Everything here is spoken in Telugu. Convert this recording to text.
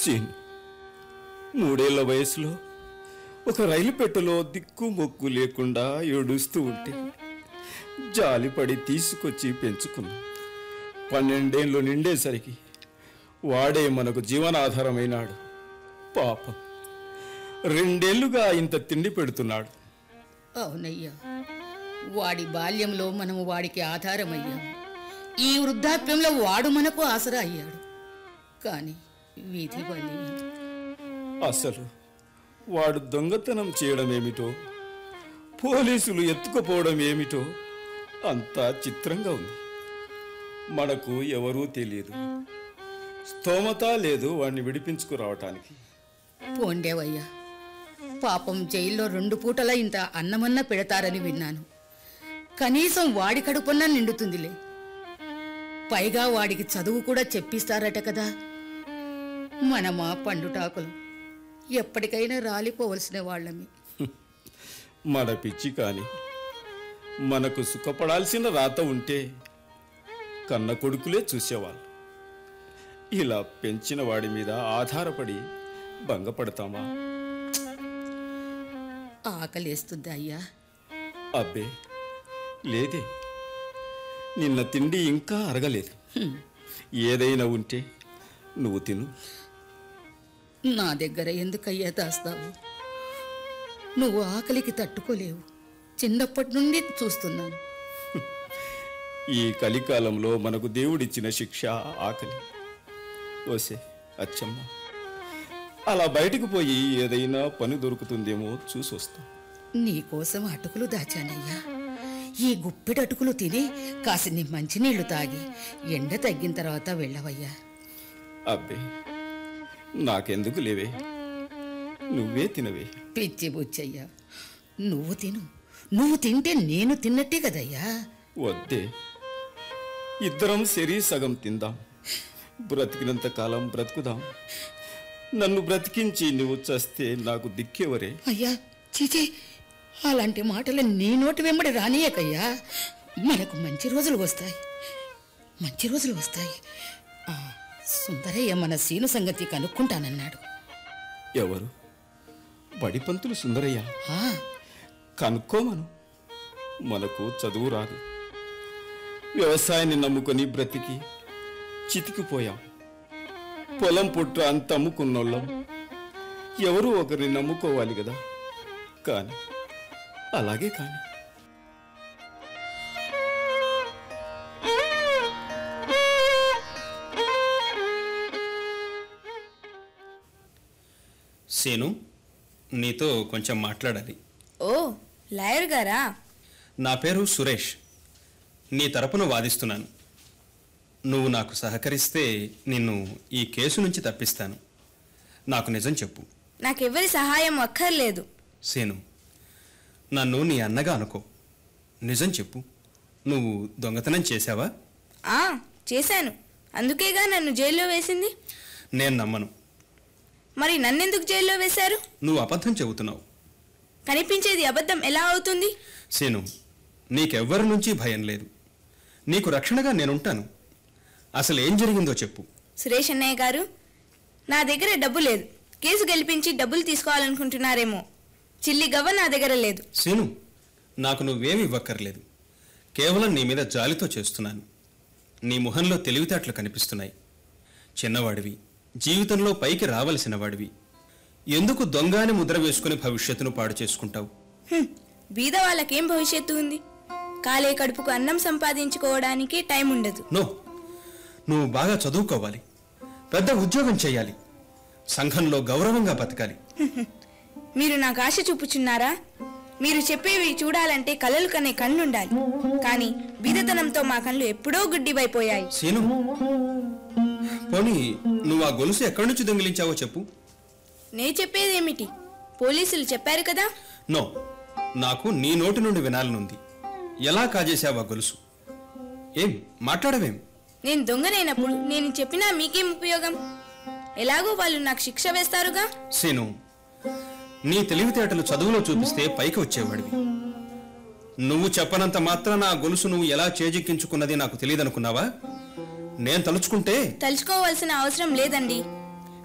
సీన్ మూడేళ్ల వయసులో ఒక రైలు పెట్టెలో దిక్కు మొక్కు లేకుండా ఏడుస్తూ ఉంటే జాలిపడి తీసుకొచ్చి పెంచుకున్నాం పన్నెండేళ్ళు నిండేసరికి వాడే మనకు జీవనాధారమైనాడు పాపం రెండేళ్లుగా ఇంత తిండి పెడుతున్నాడు అవునయ్యా వాడి బాల్యంలో మనము వాడికి ఆధారమయ్యాం ఈ వృద్ధాప్యంలో వాడు మనకు ఆసరా అయ్యాడు కానీ వీధి బలి అసలు వాడు దొంగతనం చేయడం ఏమిటో పోలీసులు ఎత్తుకుపోవడం ఏమిటో అంతా చిత్రంగా ఉంది మనకు ఎవరూ తెలియదు స్తోమత లేదు వాడిని విడిపించుకురావటానికి పోండేవయ్యా పాపం జైల్లో రెండు పూటల ఇంత అన్నమన్న పెడతారని విన్నాను కనీసం వాడి కడుపున్నా నిండుతుందిలే పైగా వాడికి చదువు కూడా చెప్పిస్తారట కదా మనమా పండుటాకులు ఎప్పటికైనా రాలిపోవలసిన వాళ్ళమి మన పిచ్చి కాని మనకు సుఖపడాల్సిన రాత ఉంటే కన్న కొడుకులే చూసేవాళ్ళు ఇలా పెంచిన వాడి మీద ఆధారపడి భంగపడతామా ఆకలేస్తుంది అయ్యా అబ్బే లేదే నిన్న తిండి ఇంకా అరగలేదు ఏదైనా ఉంటే నువ్వు తిను నా దగ్గర ఎందుకయ్యా దాస్తావు నువ్వు ఆకలికి తట్టుకోలేవు చిన్నప్పటి నుండి చూస్తున్నాను ఈ కలికాలంలో మనకు దేవుడిచ్చిన శిక్ష ఆకలి ఓసే అచ్చమ్మ అలా బయటకు పోయి ఏదైనా పని దొరుకుతుందేమో చూసి వస్తాం నీకోసం అటుకులు దాచానయ్యా ఈ గుప్పెడు అటుకులు తిని కాసిన్ని మంచినీళ్లు తాగి ఎండ తగ్గిన తర్వాత వెళ్ళవయ్యా అబ్బే నాకెందుకు లేవే నువ్వే తినవే పిచ్చి బుచ్చయ్యా నువ్వు తిను నువ్వు తింటే నేను తిన్నట్టే కదయ్యా వద్దే ఇద్దరం శరీ సగం తిందాం బ్రతికినంత కాలం బ్రతుకుదాం నన్ను బ్రతికించి నువ్వు చస్తే నాకు దిక్కెవరే అయ్యా చీచే అలాంటి మాటలు నీ నోటి వెంబడి రానియకయ్యా మనకు మంచి రోజులు వస్తాయి మంచి రోజులు వస్తాయి ఆ, సుందరయ్య మన సీను సంగతి కనుక్కుంటానన్నాడు ఎవరు బడిపంతులు సుందరయ్య ఆ, కనుక్కోమను మనకు చదువు రాదు వ్యవసాయాన్ని నమ్ముకొని బ్రతికి చితికిపోయాం పొలం పుట్ట అంత అమ్ముకున్నోళ్ళం ఎవరు ఒకరిని నమ్ముకోవాలి కదా కానీ అలాగే కానీ సేను నీతో కొంచెం మాట్లాడాలి ఓ లాయర్ గారా నా పేరు సురేష్ నీ తరపున వాదిస్తున్నాను నువ్వు నాకు సహకరిస్తే నిన్ను ఈ కేసు నుంచి తప్పిస్తాను నాకు నిజం చెప్పు నాకెవ్వరి సహాయం అక్కర్లేదు సేను నన్ను నీ అన్నగా అనుకో నిజం చెప్పు నువ్వు దొంగతనం చేశావా ఆ చేశాను అందుకేగా నన్ను జైల్లో వేసింది నేను నమ్మను మరి నన్నెందుకు జైల్లో వేశారు నువ్వు అబద్ధం చెబుతున్నావు కనిపించేది అబద్ధం ఎలా అవుతుంది సేను నీకెవ్వరి నుంచి భయం లేదు నీకు రక్షణగా నేనుంటాను అసలు ఏం జరిగిందో చెప్పు సురేష్ అన్నయ్య గారు నా దగ్గర డబ్బు లేదు కేసు గెలిపించి డబ్బులు తీసుకోవాలనుకుంటున్నారేమో చిల్లి గవ్వ నా దగ్గర లేదు సీను నాకు నువ్వేమి ఇవ్వక్కర్లేదు కేవలం నీ మీద జాలితో చేస్తున్నాను నీ ముఖంలో తెలివితేటలు కనిపిస్తున్నాయి చిన్నవాడివి జీవితంలో పైకి రావలసిన వాడివి ఎందుకు దొంగ అని ముద్ర వేసుకుని భవిష్యత్తును పాడు చేసుకుంటావు హ్మ్, బీద వాళ్ళకేం భవిష్యత్తు ఉంది కాలే కడుపుకు అన్నం సంపాదించుకోవడానికి టైం ఉండదు నో నువ్వు బాగా చదువుకోవాలి పెద్ద ఉద్యోగం చేయాలి సంఘంలో గౌరవంగా బతకాలి మీరు నాకు ఆశ చూపుచున్నారా మీరు చెప్పేవి చూడాలంటే కలలు కనే కళ్ళుండాలి కానీ బీదతనంతో మా కళ్ళు ఎప్పుడో గుడ్డివైపోయాయి సీను పోనీ నువ్వు ఆ గొలుసు ఎక్కడి నుంచి దొంగిలించావో చెప్పు నే చెప్పేదేమిటి పోలీసులు చెప్పారు కదా నో నాకు నీ నోటి నుండి వినాలనుంది ఎలా కాజేశావా గొలుసు ఏం మాట్లాడవేం నేను దొంగనైనప్పుడు నేను చెప్పినా మీకేం ఉపయోగం ఎలాగో వాళ్ళు నాకు శిక్ష వేస్తారుగా సీను నీ తెలివితేటలు చదువులో చూపిస్తే పైకి వచ్చేవాడివి నువ్వు చెప్పనంత మాత్రాన ఆ గొలుసు నువ్వు ఎలా చేజిక్కించుకున్నది నాకు తెలియదనుకున్నావా నేను తలుచుకుంటే తలుచుకోవాల్సిన అవసరం లేదండి